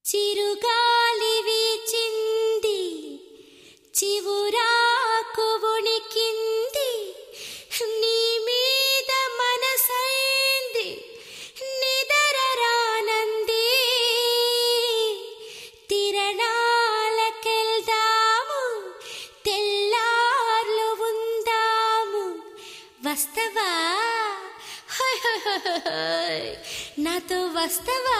చిరుగాలి వీచింది చివురాకు ఉణికింది నీ మీద మనసైంది నిదరరానంది తిరణాలకెళ్దాము తెల్లార్లు ఉందాము వస్తవా హోయ్ హోయ్ హోయ్ హోయ్ హోయ్. నాతో వస్తవా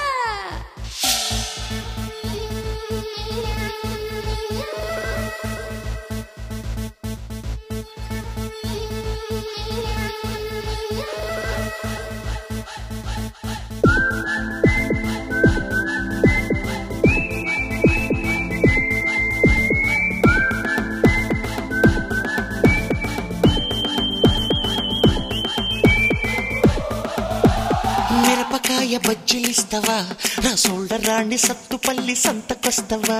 మిరపకాయ బజ్జీలిస్తావా నా సోల్డర్ రాణి సత్తుపల్లి సంతకొస్తావా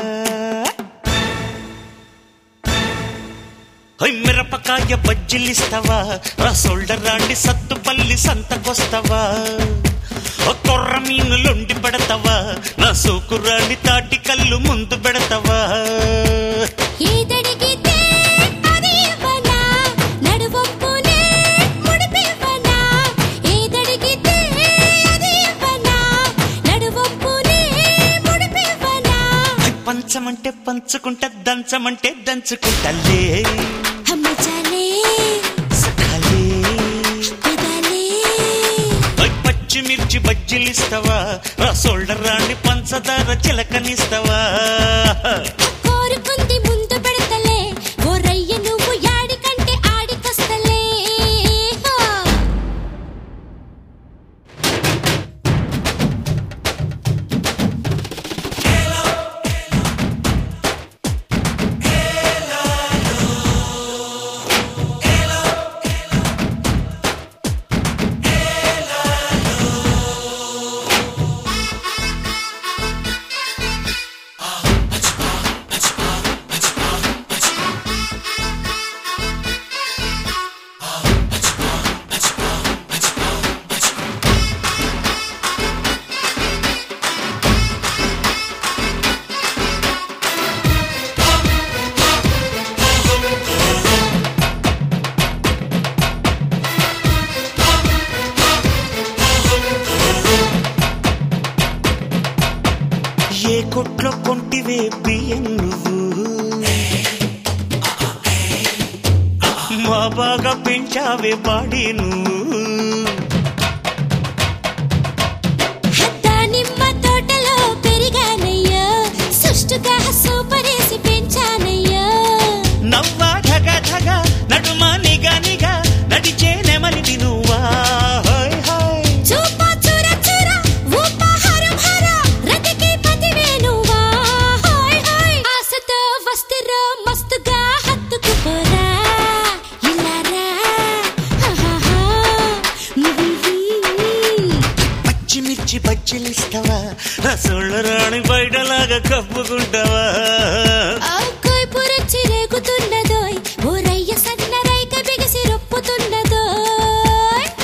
హై మిరపకాయ బజ్జీలిస్తావా నా సోల్డర్ రాణి సత్తుపల్లి సంతకొస్తావా ఓ కొర్ర మీనులుండి పెడతావా నా సోకురాణి తాటి కళ్ళు ముందు పెడతావా ఏదడిగితే అది ఇవ్వనా నడువొప్పునే ముడిపివ్వనా ఏదడిగితే అది ఇవ్వనా నడువొప్పునే ముడిపివ్వనా హై పంచమంటే పంచుకుంటా దంచమంటే దంచుకుంటలే అమ్మ చాలే సఖాలే పెదాలే ఓయ్ పచ్చిమిర్చి బజ్జీలిస్తావా ఆ సోల్డర్ రాణి పంచదార చిలకనిస్తావా కోరుకుంది ముందు పెడతలే ఓ రయ్య నువ్వు యాడికంటే ఆడికొస్తలే హా. ఏ కొట్లో కొంటివే బియ్యం నువ్వు మా బాగా పెంచావే బాడీ నువ్వు దానిమ్మ తోటలో పెరిగానయ్యా సుష్టుగా సూపరేసి పెంచానయ్యా నవ్వా ధగ ధగ నడుమ నిగ నిగ నడిచే నెమలిది నువ్వా హాయ్ హాయ్ చూప చూర చూర ఊప హరం హర రతికి పతివే నువ్వా హాయ్ హాయ్ ఆశతో వస్తిరో మస్తుగా హత్తుకుపోరా ఇలారా హాహాహా. పచ్చిమిర్చి బజ్జీలిస్తావా నా సోల్డర్ రాణి బయటలాగా కప్పుకుంటావా ఆ కైపుర చిరేగుతున్నదోయ్ ఓ రయ్య సన్న రైక బిగసి రొప్పుతున్నదోయ్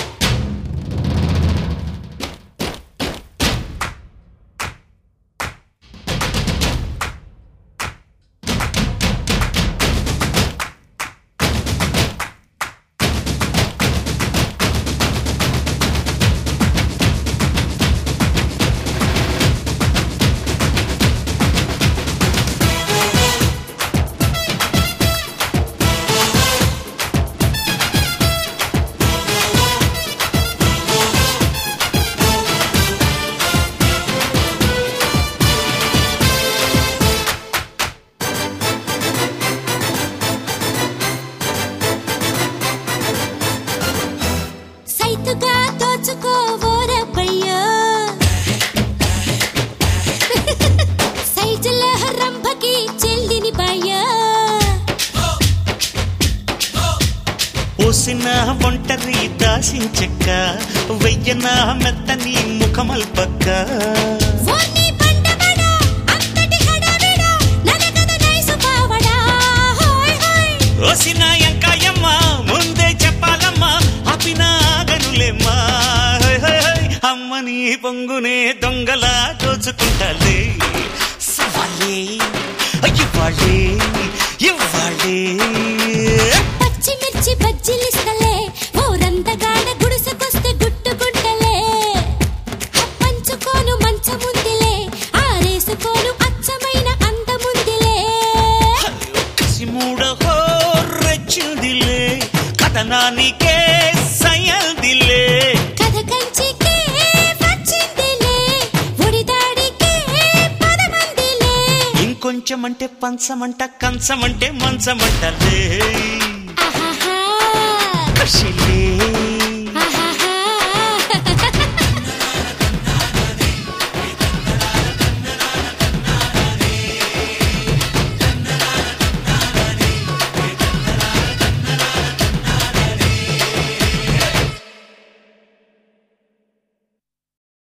సైతుగా దోచుకోవోరబ్బయ్యా సైజుల రంభకి చెల్లిని బాయ్యా పోసిన ఒంటరి దాసించక్క వెయ్యన మెత్తని ముఖమల్పక్క ఓన్ని బండబడా అంతటి హడావిడా ననగద నైసు పావడా హోయ్ హోయ్ ఓసిన ఎంకాయమ్మ ముందే చెప్పాలమ్మా ఆపిన ఆగనులేమ్మా హై, హై, హై. అమ్మని పొంగు కొంగునే దొంగలా దోచుకుంటాలే సవాలే ఇవ్వాలే ఇవ్వాలే పచ్చిమిర్చి బజ్జీలిస్తలే ఊరంతగాడ గుడిసెకొస్తే గుట్టుకుంటలే పంచుకోను మంచముందిలే ఆరేసుకోను అచ్చమైన అందముందిలే కసిమూడ హోరెచ్చిందిలే కథనానికే సయల్దిలే కథ కంచికే వచ్చిందిలే ఒడిదాడికే పదమందిలే ఇంకొంచెం అంటే పంచమంట కంచమంటే మంచమంటలే ఆహాహా కషిలే